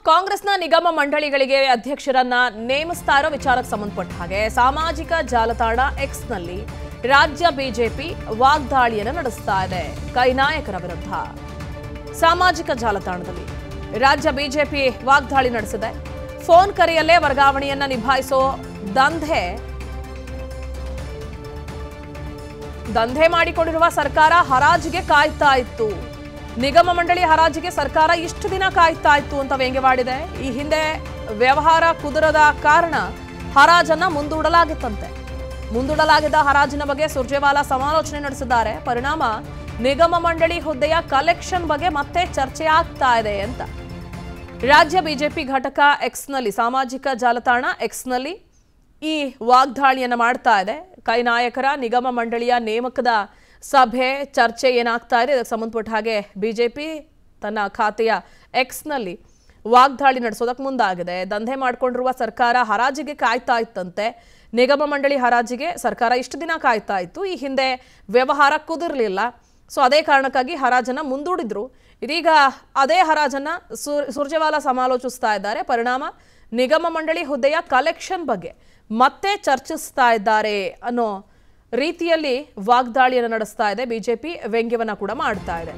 ಕಾಂಗ್ರೆಸ್ನ ನಿಗಮ ಮಂಡಳಿಗಳಿಗೆ ಅಧ್ಯಕ್ಷರನ್ನ ನೇಮಿಸ್ತಾ ಇರೋ ವಿಚಾರಕ್ಕೆ ಸಂಬಂಧಪಟ್ಟ ಹಾಗೆ ಸಾಮಾಜಿಕ ಜಾಲತಾಣ ಎಕ್ಸ್ನಲ್ಲಿ ರಾಜ್ಯ ಬಿಜೆಪಿ ವಾಗ್ದಾಳಿಯನ್ನು ನಡೆಸ್ತಾ ಇದೆ ಕೈ ನಾಯಕರ ವಿರುದ್ಧ ಸಾಮಾಜಿಕ ಜಾಲತಾಣದಲ್ಲಿ ರಾಜ್ಯ ಬಿಜೆಪಿ ವಾಗ್ದಾಳಿ ನಡೆಸಿದೆ ಫೋನ್ ಕರೆಯಲ್ಲೇ ವರ್ಗಾವಣೆಯನ್ನ ನಿಭಾಯಿಸೋ ದಂಧೆ ದಂಧೆ ಮಾಡಿಕೊಂಡಿರುವ ಸರ್ಕಾರ ಹರಾಜಿಗೆ ಕಾಯ್ತಾ ಇತ್ತು ನಿಗಮ ಮಂಡಳಿ ಹರಾಜಿಗೆ ಸರ್ಕಾರ ಇಷ್ಟು ದಿನ ಕಾಯ್ತಾ ಇತ್ತು ಅಂತ ವ್ಯಂಗ್ಯವಾಡಿದೆ ಈ ಹಿಂದೆ ವ್ಯವಹಾರ ಕುದುರದ ಕಾರಣ ಹರಾಜನ್ನ ಮುಂದೂಡಲಾಗಿತ್ತಂತೆ ಮುಂದೂಡಲಾಗಿದ್ದ ಹರಾಜಿನ ಬಗ್ಗೆ ಸುರ್ಜೇವಾಲಾ ಸಮಾಲೋಚನೆ ನಡೆಸಿದ್ದಾರೆ ಪರಿಣಾಮ ನಿಗಮ ಮಂಡಳಿ ಹುದ್ದೆಯ ಕಲೆಕ್ಷನ್ ಬಗ್ಗೆ ಮತ್ತೆ ಚರ್ಚೆ ಆಗ್ತಾ ಇದೆ ಅಂತ ರಾಜ್ಯ ಬಿಜೆಪಿ ಘಟಕ ಎಕ್ಸ್ನಲ್ಲಿ ಸಾಮಾಜಿಕ ಜಾಲತಾಣ ಎಕ್ಸ್ನಲ್ಲಿ ಈ ವಾಗ್ದಾಳಿಯನ್ನು ಮಾಡ್ತಾ ಇದೆ ಕೈ ನಾಯಕರ ನಿಗಮ ಮಂಡಳಿಯ ನೇಮಕದ ಸಭೆ ಚರ್ಚೆ ಏನಾಗ್ತಾ ಇದೆ ಇದಕ್ಕೆ ಸಂಬಂಧಪಟ್ಟ ಹಾಗೆ ಬಿಜೆಪಿ ತನ್ನ ಖಾತೆಯ ಎಕ್ಸ್ನಲ್ಲಿ ವಾಗ್ದಾಳಿ ನಡೆಸೋದಕ್ಕೆ ಮುಂದಾಗಿದೆ ದಂಧೆ ಮಾಡಿಕೊಂಡಿರುವ ಸರ್ಕಾರ ಹರಾಜಿಗೆ ಕಾಯ್ತಾ ಇತ್ತಂತೆ ನಿಗಮ ಮಂಡಳಿ ಹರಾಜಿಗೆ ಸರ್ಕಾರ ಇಷ್ಟು ದಿನ ಕಾಯ್ತಾ ಇತ್ತು ಈ ಹಿಂದೆ ವ್ಯವಹಾರ ಕುದಿರಲಿಲ್ಲ ಸೊ ಅದೇ ಕಾರಣಕ್ಕಾಗಿ ಹರಾಜನ್ನ ಮುಂದೂಡಿದ್ರು ಇದೀಗ ಅದೇ ಹರಾಜನ್ನ ಸುರ್ ಸುರ್ಜೇವಾಲಾ ಸಮಾಲೋಚಿಸ್ತಾ ಇದ್ದಾರೆ ಪರಿಣಾಮ ನಿಗಮ ಮಂಡಳಿ ಹುದ್ದೆಯ ಕಲೆಕ್ಷನ್ ಬಗ್ಗೆ ಮತ್ತೆ ಚರ್ಚಿಸ್ತಾ ಇದ್ದಾರೆ ಅನ್ನೋ ರೀತಿಯಲ್ಲಿ ವಾಗ್ದಾಳಿಯನ್ನು ನಡೆಸ್ತಾ ಇದೆ ಬಿಜೆಪಿ ವ್ಯಂಗ್ಯವನ್ನ ಕೂಡ ಮಾಡ್ತಾ ಇದೆ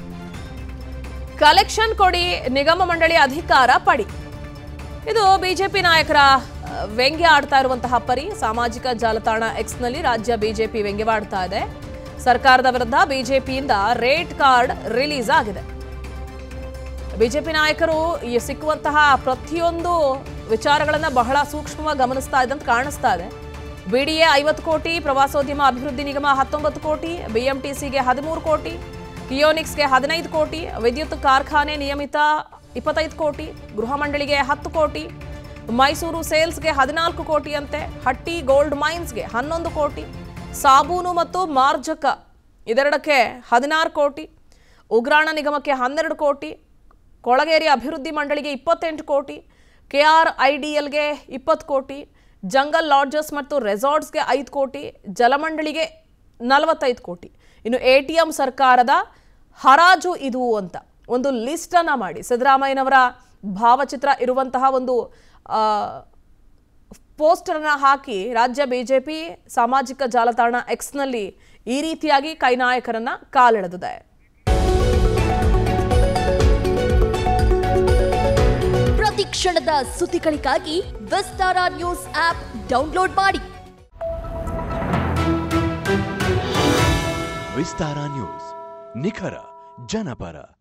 ಕಲೆಕ್ಷನ್ ಕೊಡಿ ನಿಗಮ ಮಂಡಳಿ ಅಧಿಕಾರ ಪಡಿ ಇದು ಬಿಜೆಪಿ ನಾಯಕರ ಆ, ವ್ಯಂಗ್ಯ ಆಡ್ತಾ ಇರುವಂತಹ ಪರಿ ಸಾಮಾಜಿಕ ಜಾಲತಾಣ ಎಕ್ಸ್ನಲ್ಲಿ ರಾಜ್ಯ ಬಿಜೆಪಿ ವ್ಯಂಗ್ಯವಾಡ್ತಾ ಇದೆ ಸರ್ಕಾರದ ವಿರುದ್ಧ ಬಿಜೆಪಿಯಿಂದ ರೇಟ್ ಕಾರ್ಡ್ ರಿಲೀಸ್ ಆಗಿದೆ ಬಿಜೆಪಿ ನಾಯಕರು ಈ ಸಿಕ್ಕುವಂತಹ ಪ್ರತಿಯೊಂದು ವಿಚಾರಗಳನ್ನ ಬಹಳ ಸೂಕ್ಷ್ಮವಾಗಿ ಗಮನಿಸ್ತಾ ಇದ್ದಂತ ಕಾಣಿಸ್ತಾ ಇದೆ ಬಿಡಿಎ ಐವತ್ತು ಕೋಟಿ ಪ್ರವಾಸೋದ್ಯಮ ಅಭಿವೃದ್ಧಿ ನಿಗಮ ಹತ್ತೊಂಬತ್ತು ಕೋಟಿ ಬಿಎಂಟಿಸಿಗೆ ಹದಿಮೂರು ಕೋಟಿ ಕಿಯೋನಿಕ್ಸ್ಗೆ ಹದಿನೈದು ಕೋಟಿ ವಿದ್ಯುತ್ ಕಾರ್ಖಾನೆ ನಿಯಮಿತ ಇಪ್ಪತ್ತೈದು ಕೋಟಿ ಗೃಹ ಮಂಡಳಿಗೆ ಹತ್ತು ಕೋಟಿ ಮೈಸೂರು ಸೇಲ್ಸ್ಗೆ ಹದಿನಾಲ್ಕು ಕೋಟಿ ಅಂತೆ ಹಟ್ಟಿ ಗೋಲ್ಡ್ ಮೈನ್ಸ್ಗೆ ಹನ್ನೊಂದು ಕೋಟಿ ಸಾಬೂನು ಮತ್ತು ಮಾರ್ಜಕ ಇದೆರಡಕ್ಕೆ ಹದಿನಾರು ಕೋಟಿ ಉಗ್ರಾಣ ನಿಗಮಕ್ಕೆ ಹನ್ನೆರಡು ಕೋಟಿ ಕೊಳಗೇರಿ ಅಭಿವೃದ್ಧಿ ಮಂಡಳಿಗೆ ಇಪ್ಪತ್ತೆಂಟು ಕೋಟಿ ಕೆ ಆರ್ ಐ ಡಿ ಎಲ್ಗೆ ಇಪ್ಪತ್ತು ಕೋಟಿ ಜಂಗಲ್ ಲಾಡ್ಜಸ್ ಮತ್ತು ರೆಸಾರ್ಟ್ಸ್ಗೆ ಐದು ಕೋಟಿ ಜಲಮಂಡಳಿಗೆ ನಲವತ್ತೈದು ಕೋಟಿ ಇನ್ನು ಎ ಟಿ ಎಂ ಸರ್ಕಾರದ ಹರಾಜು ಇದು ಅಂತ ಒಂದು ಲಿಸ್ಟನ್ನು ಮಾಡಿ ಸಿದ್ದರಾಮಯ್ಯನವರ ಭಾವಚಿತ್ರ ಇರುವಂತಹ ಒಂದು ಆ, ಪೋಸ್ಟರ್ನ ಹಾಕಿ ರಾಜ್ಯ ಬಿಜೆಪಿ ಸಾಮಾಜಿಕ ಜಾಲತಾಣ ಎಕ್ಸ್ನಲ್ಲಿ ಈ ರೀತಿಯಾಗಿ ಕೈ ನಾಯಕರನ್ನ ಕಾಲೆಳೆದಿದೆ ಪ್ರತಿ ಕ್ಷಣದ ಸುದ್ದಿಗಳಿಗಾಗಿ ವಿಸ್ತಾರ ನ್ಯೂಸ್ ಆಪ್ ಡೌನ್ಲೋಡ್ ಮಾಡಿ ವಿಸ್ತಾರ ನ್ಯೂಸ್ ನಿಖರ ಜನಪರ